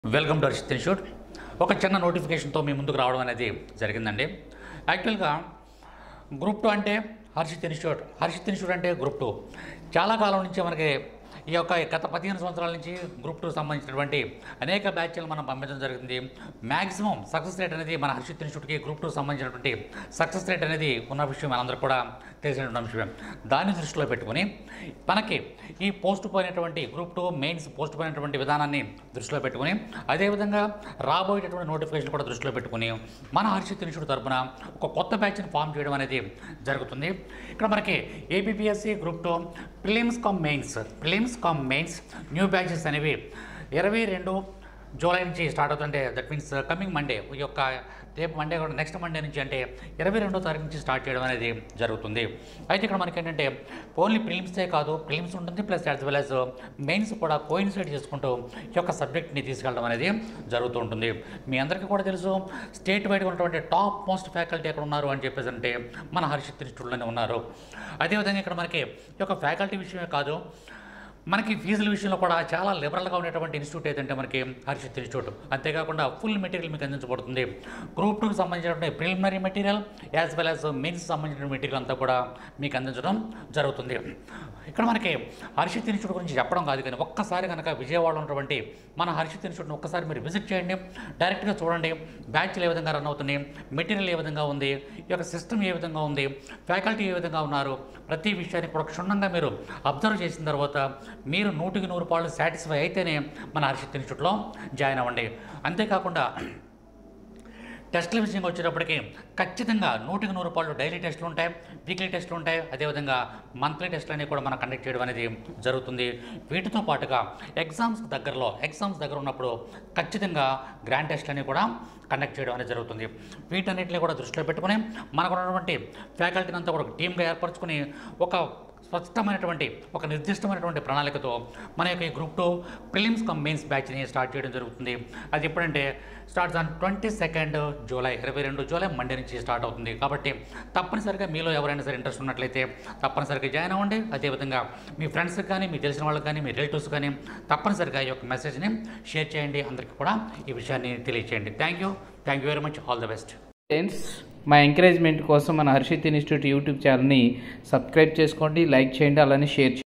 welcome to Harshit institute ఒక చిన్న నోటిఫికేషన్తో మీ ముందుకు రావడం అనేది జరిగిందండి యాక్చువల్గా గ్రూప్ టూ అంటే హర్షిత్ ఇన్స్టిట్యూట్ హర్షిత్ ఇన్స్టిట్యూట్ అంటే గ్రూప్ టూ చాలా కాలం నుంచి మనకి ఈ యొక్క గత పదిహేను సంవత్సరాల నుంచి గ్రూప్ టూ సంబంధించినటువంటి అనేక బ్యాచ్లు మనం పంపించడం జరుగుతుంది మ్యాక్సిమం సక్సెస్ రేట్ అనేది మన హర్షిత్ ఇన్స్టిట్యూట్కి గ్రూప్ టూ సంబంధించినటువంటి సక్సెస్ రేట్ అనేది ఉన్న విషయం మనందరూ కూడా తెలిసినటువంటి విషయం దాన్ని దృష్టిలో పెట్టుకుని మనకి ఈ పోస్ట్ పోయినటువంటి గ్రూప్ టూ మెయిన్స్ పోస్ట్ పోయినటువంటి విధానాన్ని దృష్టిలో పెట్టుకుని అదేవిధంగా రాబోయేటటువంటి నోటిఫికేషన్ కూడా దృష్టిలో పెట్టుకుని మన హర్షిత్ ఇన్స్టిట్యూట్ తరపున ఒక కొత్త బ్యాచ్ని ఫామ్ చేయడం అనేది జరుగుతుంది ఇక్కడ మనకి APPSC group two prelims cum mains prelims cum mains new batches అనేవి ఇరవై రెండు జూలై నుంచి స్టార్ట్ అవుతుంటే దట్ మీన్స్ కమింగ్ మండే ఈ యొక్క రేపు మండే కూడా నెక్స్ట్ మండే నుంచి అంటే ఇరవై రెండో తారీఖు నుంచి స్టార్ట్ చేయడం అనేది జరుగుతుంది అయితే ఇక్కడ మనకి ఏంటంటే ఓన్లీ ప్రిలిమ్సే కాదు ప్రిలిమ్స్ ఉంటుంది plus as well as mains కూడా కోయిన్సైడ్ చేసుకుంటూ ఈ యొక్క సబ్జెక్ట్ని తీసుకెళ్ళడం అనేది జరుగుతూ ఉంటుంది మీ అందరికీ కూడా తెలుసు స్టేట్ వైడ్గా ఉన్నటువంటి టాప్ మోస్ట్ ఫ్యాకల్టీ ఎక్కడ ఉన్నారు అని చెప్పేసి అంటే మన హర్షిత్ ఇన్స్టిట్యూట్లోనే ఉన్నారు అదేవిధంగా ఇక్కడ మనకి ఈ యొక్క ఫ్యాకల్టీ విషయమే కాదు మనకి ఫీజుల విషయంలో కూడా చాలా లిబరల్గా ఉండేటువంటి ఇన్స్టిట్యూట్ ఏదంటే మనకి హర్షిత్ ఇన్స్టిట్యూట్ అంతేకాకుండా ఫుల్ మెటీరియల్ మీకు అందించబడుతుంది గ్రూప్ టూకి సంబంధించినటువంటి preliminary material as well as mains సంబంధించిన మెటీరియల్ అంతా కూడా మీకు అందించడం జరుగుతుంది ఇక్కడ మనకి హర్షిత్ ఇన్స్టిట్యూట్ గురించి చెప్పడం కాదు కానీ ఒక్కసారి కనుక విజయవాడలో ఉన్నటువంటి మన హర్షిత్ ఇన్స్టిట్యూట్ని ఒక్కసారి మీరు విజిట్ చేయండి డైరెక్ట్గా చూడండి బ్యాచ్లు ఏ విధంగా రన్ అవుతున్నాయి మెటీరియల్ ఏ విధంగా ఉంది ఈ యొక్క సిస్టమ్ ఏ విధంగా ఉంది ఫ్యాకల్టీ ఏ విధంగా ఉన్నారు ప్రతి విషయాన్ని కూడా క్షుణ్ణంగా మీరు అబ్జర్వ్ చేసిన తర్వాత మీరు నూటికి నూరు పాళ్ళు సాటిస్ఫై అయితేనే మన హర్షిత్ ఇన్స్టిట్యూట్లో జాయిన్ అవ్వండి అంతేకాకుండా టెస్టుల విషయంగా వచ్చేటప్పటికి ఖచ్చితంగా నూటికి నూరు రూపాయలు డైలీ టెస్టులు ఉంటాయి వీక్లీ టెస్టులు ఉంటాయి అదేవిధంగా మంత్లీ టెస్టులు అనేవి కూడా మనం కండక్ట్ చేయడం అనేది జరుగుతుంది వీటితో పాటుగా ఎగ్జామ్స్ దగ్గరలో ఎగ్జామ్స్ దగ్గర ఉన్నప్పుడు ఖచ్చితంగా గ్రాండ్ టెస్టులు అనేవి కూడా కండక్ట్ చేయడం అనేది జరుగుతుంది వీటన్నిటిని కూడా దృష్టిలో పెట్టుకుని మనకు ఉన్నటువంటి ఫ్యాకల్టీని అంతా కూడా ఒక టీమ్గా ఏర్పరచుకుని ఒక స్పష్టమైనటువంటి ఒక నిర్దిష్టమైనటువంటి ప్రణాళికతో మన యొక్క ఈ group two prelims cum mains బ్యాచ్ని స్టార్ట్ చేయడం జరుగుతుంది అది ఎప్పుడంటే starts on twenty second July ఇరవై రెండు జూలై మండే నుంచి స్టార్ట్ అవుతుంది కాబట్టి తప్పనిసరిగా మీలో ఎవరైనా సరే ఇంట్రెస్ట్ ఉన్నట్లయితే తప్పనిసరిగా జాయిన్ అవ్వండి అదేవిధంగా మీ ఫ్రెండ్స్కి కానీ మీ తెలిసిన వాళ్ళకి కానీ మీ రిలేటివ్స్ కానీ తప్పనిసరిగా ఈ యొక్క మెసేజ్ని షేర్ చేయండి అందరికీ కూడా ఈ విషయాన్ని తెలియచేయండి thank you thank you very much all the best friends మా ఎంకరేజ్మెంట్ కోసం మన హర్షిత్ ఇన్స్టిట్యూట్ యూట్యూబ్ ఛానల్ని సబ్స్క్రైబ్ చేసుకోండి లైక్ చేయండి అలానే షేర్ చేయండి